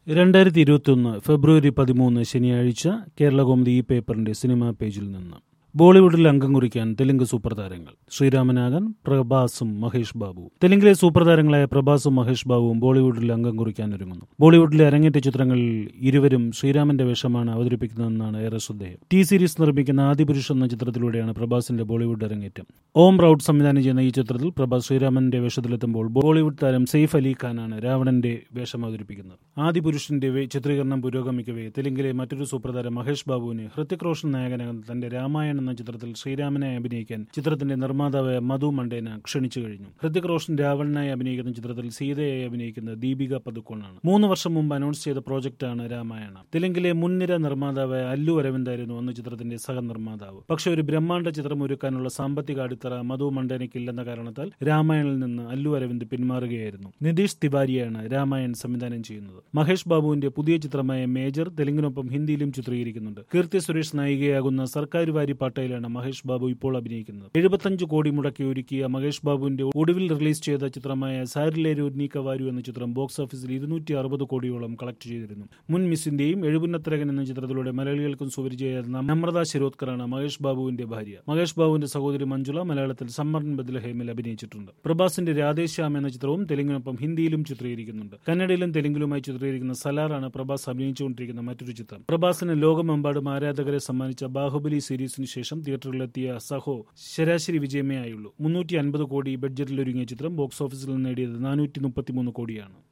രണ്ടായിരത്തി ഇരുപത്തിയൊന്ന് ഫെബ്രുവരി പതിമൂന്ന് ശനിയാഴ്ച കേരളകൗമുദി ഈ പേപ്പറിന്റെ സിനിമാ പേജിൽ നിന്ന് ബോളിവുഡിൽ അംഗം കുറിക്കാൻ തെലുങ്ക് സൂപ്പർ താരങ്ങൾ ശ്രീരാമനാഗൻ പ്രഭാസും മഹേഷ് ബാബുവും തെലുങ്കിലെ സൂപ്പർ താരങ്ങളായ പ്രഭാസും മഹേഷ് ബാബുവും ബോളിവുഡിൽ അംഗം കുറിക്കാൻ ഒരുങ്ങുന്നു ബോളിവുഡിലെ അരങ്ങേറ്റ ചിത്രങ്ങളിൽ ഇരുവരും ശ്രീരാമന്റെ വേഷമാണ് അവതരിപ്പിക്കുന്നതെന്നാണ് ഏറെ ശ്രദ്ധേയം ടി സീരീസ് നിർമ്മിക്കുന്ന ആദിപുരുഷ് എന്ന ചിത്രത്തിലൂടെയാണ് പ്രഭാസിന്റെ ബോളിവുഡ് അരങ്ങേറ്റം ഓം റൌട്ട് സംവിധാനം ചെയ്യുന്ന ഈ ചിത്രത്തിൽ പ്രഭാസ് ശ്രീരാമന്റെ വേഷത്തിലെത്തുമ്പോൾ ബോളിവുഡ് താരം സെയ്ഫ് അലി ഖാനാണ് രാവണന്റെ വേഷം അവതരിപ്പിക്കുന്നത് ആദിപുരുഷിന്റെ വേ- ചിത്രീകരണം പുരോഗമിക്കവേ തെലുങ്കിലെ മറ്റൊരു സൂപ്പർ താരം മഹേഷ് ബാബുവിന് ഹൃത്തിക് റോഷൻ നായകനാകുന്ന തന്റെ രാമായൺ എന്ന ചിത്രത്തിൽ ശ്രീരാമനെ അഭിനയിക്കാൻ ചിത്രത്തിന്റെ നിർമ്മാതാവായ മധു മണ്ടേന ക്ഷണിച്ചു കഴിഞ്ഞു ഹൃത്തിക് റോഷൻ രാവണനായി അഭിനയിക്കുന്ന ചിത്രത്തിൽ സീതയായി അഭിനയിക്കുന്നത് ദീപിക പതുക്കോണാണ് മൂന്ന് വർഷം മുമ്പ് അനൗൺസ് ചെയ്ത പ്രോജക്റ്റാണ് രാമായണ തെലുങ്കിലെ മുൻനിര നിർമ്മാതാവായ അല്ലു അരവിന്ദായിരുന്നു അന്ന് ചിത്രത്തിന്റെ സഹനിർമ്മാതാവ് പക്ഷേ ഒരു ബ്രഹ്മാണ്ഡ ചിത്രം ഒരുക്കാനുള്ള സാമ്പത്തിക അടിത്തറ മധു മണ്ടേനയ്ക്കില്ലെന്ന കാരണത്താൽ രാമായണിൽ നിന്ന് അല്ലു അരവിന്ദ് പിന്മാറുകയായിരുന്നു നിതീഷ് തിവാരിയാണ് രാമായൺ സംവിധാനം ചെയ്യുന്നത് മഹേഷ് ബാബുവിന്റെ പുതിയ ചിത്രമായ മേജർ തെലുങ്കിനൊപ്പം ഹിന്ദിയിലും ചിത്രീകരിക്കുന്നുണ്ട് കീർത്തി സുരേഷ് നായികയാകുന്ന സർക്കാർ വാരി പാട്ടയിലാണ് മഹേഷ് ബാബു ഇപ്പോൾ അഭിനയിക്കുന്നത് എഴുപത്തഞ്ച് കോടി മുടക്കി ഒരുക്കിയ മഹേഷ് ബാബുവിന്റെ ഒടുവിൽ റിലീസ് ചെയ്ത ചിത്രമായ സാരിലെ രുദ്നീക വാരു എന്ന ചിത്രം ബോക്സ് ഓഫീസിൽ ഇരുന്നൂറ്റി അറുപത് കോടിയോളം കളക്ട് ചെയ്തിരുന്നു മുൻ മിസ്സിന്റെയും എഴുപുന്നത്തരകൻ എന്ന ചിത്രത്തിലൂടെ മലയാളികൾക്കും സുപരിചിതയായിരുന്ന നമ്രത ശിരോദ്കറാണ് മഹേഷ് ബാബുവിന്റെ ഭാര്യ മഹേഷ് ബാബുവിന്റെ സഹോദരി മഞ്ജുള മലയാളത്തിൽ സമ്മർൻ ബദ്ലഹേമിൽ അഭിനയിച്ചിട്ടുണ്ട് പ്രഭാസിന്റെ രാധേശ്യാം എന്ന ചിത്രവും തെലുങ്കിനൊപ്പം ഹിന്ദിയിലും ചിത്രീകരിക്കുന്നുണ്ട് കന്നഡയിലും തെലുങ്കിലുമായി ചിത്രീകരിക്കുന്ന സലാറാണ് പ്രഭാസ് അഭിനയിച്ചുകൊണ്ടിരിക്കുന്ന മറ്റൊരു ചിത്രം പ്രഭാസിന് ലോകമെമ്പാടും ആരാധകരെ സമ്മാനിച്ച ബാഹുബലി സീരീസിന് ശേഷം തിയേറ്ററിലെത്തിയ സഹോ ശരാശരി വിജയമേ ആയുള്ളൂ മുന്നൂറ്റി അൻപത് കോടി ബഡ്ജറ്റിൽ ഒരുങ്ങിയ ചിത്രം ബോക്സ് ഓഫീസിൽ നേടിയത് നാനൂറ്റി മുപ്പത്തിമൂന്ന് കോടിയാണ്